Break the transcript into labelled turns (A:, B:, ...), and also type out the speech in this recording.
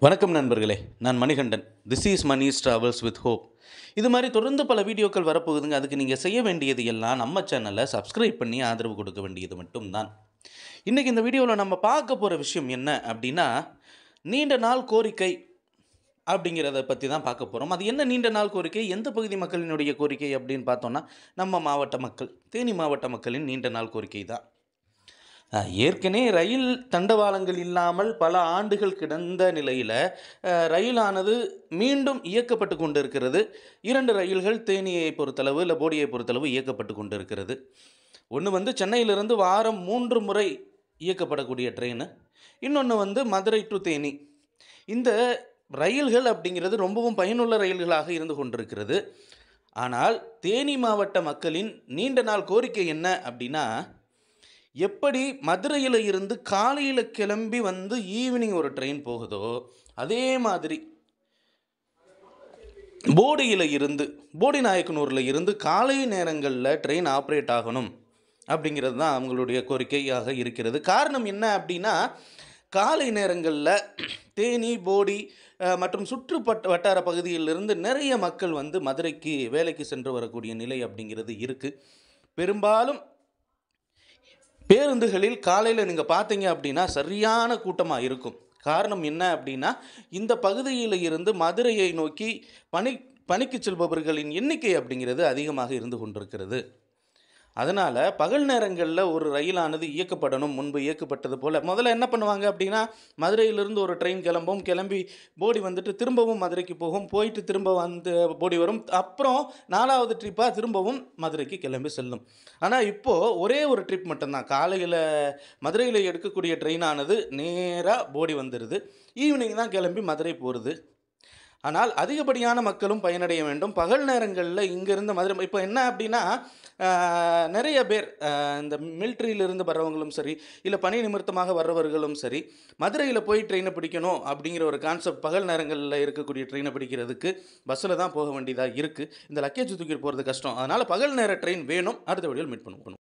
A: வணக்கம் நண்பர்களே நான் Manikandan this is Mani's travels with hope இது மாதிரி தொடர்ந்து பல வீடியோக்கள் வரப்போகுதுங்க அதுக்கு நீங்கள் செய்ய வேண்டியது எல்லாம் நம்ம சேனலை சப்ஸ்கிரைப் பண்ணி ஆதரவு கொடுக்க வேண்டியது மட்டும்தான் இன்றைக்கி இந்த வீடியோவில் நம்ம பார்க்க போகிற விஷயம் என்ன அப்படின்னா நீண்ட நாள் கோரிக்கை அப்படிங்கிறத பற்றி தான் பார்க்க போகிறோம் அது என்ன நீண்ட நாள் கோரிக்கை எந்த பகுதி மக்களினுடைய கோரிக்கை அப்படின்னு பார்த்தோன்னா நம்ம மாவட்ட மக்கள் தேனி மாவட்ட மக்களின் நீண்ட நாள் கோரிக்கை தான் அஹ், ஏற்கனவே ரயில் தண்டவாளங்கள் இல்லாமல் பல ஆண்டுகள் கிடந்த நிலையில் அஹ், ரயிலானது மீண்டும் இயக்கப்பட்டு கொண்டு இருக்கிறது இரண்டு ரயில்கள் தேனியை பொறுத்தளவு இல்லை போடியை பொறுத்தளவு இயக்கப்பட்டு கொண்டு இருக்கிறது ஒன்று வந்து சென்னையிலிருந்து வாரம் மூன்று முறை இயக்கப்படக்கூடிய ட்ரெயின் இன்னொன்று வந்து மதுரை டு தேனி இந்த ரயில்கள் அப்படிங்கிறது ரொம்பவும் பயனுள்ள ரயில்களாக இருந்து கொண்டிருக்கிறது ஆனால் தேனி மாவட்ட மக்களின் நீண்ட நாள் கோரிக்கை என்ன அப்படின்னா எப்படி மதுரையில் இருந்து காலையில் கிளம்பி வந்து ஈவினிங் ஒரு ட்ரெயின் போகுதோ அதே மாதிரி போடியில் இருந்து போடி நாயக்கனூரில் இருந்து காலை நேரங்களில் ட்ரெயின் ஆப்ரேட் ஆகணும் அப்படிங்கிறது தான் அவங்களுடைய கோரிக்கையாக இருக்கிறது காரணம் என்ன அப்படின்னா காலை நேரங்களில் தேனி போடி அஹ், மற்றும் சுற்றுப்பட்ட வட்டார பகுதியிலிருந்து நிறைய மக்கள் வந்து மதுரைக்கு வேலைக்கு சென்று வரக்கூடிய நிலை அப்படிங்கிறது இருக்குது பெரும்பாலும் பேருந்துகளில் காலையில் நீங்கள் பார்த்தீங்க அப்படின்னா சரியான கூட்டமாக இருக்கும் காரணம் என்ன அப்படின்னா இந்த பகுதியில் இருந்து மதுரையை நோக்கி பணி பணிக்கு செல்பவர்களின் எண்ணிக்கை அப்படிங்கிறது அதிகமாக இருந்து கொண்டிருக்கிறது அதனால் பகல் நேரங்களில் ஒரு ரயிலானது இயக்கப்படணும் முன்பு இயக்கப்பட்டது போல் முதல்ல என்ன பண்ணுவாங்க அப்படின்னா மதுரையிலிருந்து ஒரு ட்ரெயின் கிளம்பும் கிளம்பி போடி வந்துட்டு திரும்பவும் மதுரைக்கு போகும் போயிட்டு திரும்ப வந்து போடி வரும் அப்புறம் நாலாவது ட்ரிப்பாக திரும்பவும் மதுரைக்கு கிளம்பி செல்லும் ஆனால் இப்போது ஒரே ஒரு ட்ரிப் மட்டும்தான் காலையில் மதுரையில் எடுக்கக்கூடிய ட்ரெயினானது நேராக போடி வந்துடுது ஈவினிங் தான் கிளம்பி மதுரை போகிறது ஆனால் அதிகப்படியான மக்களும் பயனடைய வேண்டும் பகல் நேரங்களில் இங்கேருந்து மதுரை இப்போ என்ன அப்படின்னா ஆஹ், நிறைய பேர் ஆஹ், இந்த மிலிட்ரியிலிருந்து வர்றவங்களும் சரி இல்லை பணி நிமித்தமாக வர்றவர்களும் சரி மதுரையில் போய் ட்ரெயினை பிடிக்கணும் அப்படிங்கிற ஒரு கான்செப்ட் பகல் நேரங்களில் இருக்கக்கூடிய ட்ரெயினை பிடிக்கிறதுக்கு பஸ்ஸில் தான் போக வேண்டியதாக இருக்குது இந்த லக்கேஜ் தூக்கிட்டு போகிறது கஷ்டம் அதனால் பகல் நேர ட்ரெயின் வேணும் அடுத்த வீடியோவில் மீட் பண்ணுவோம்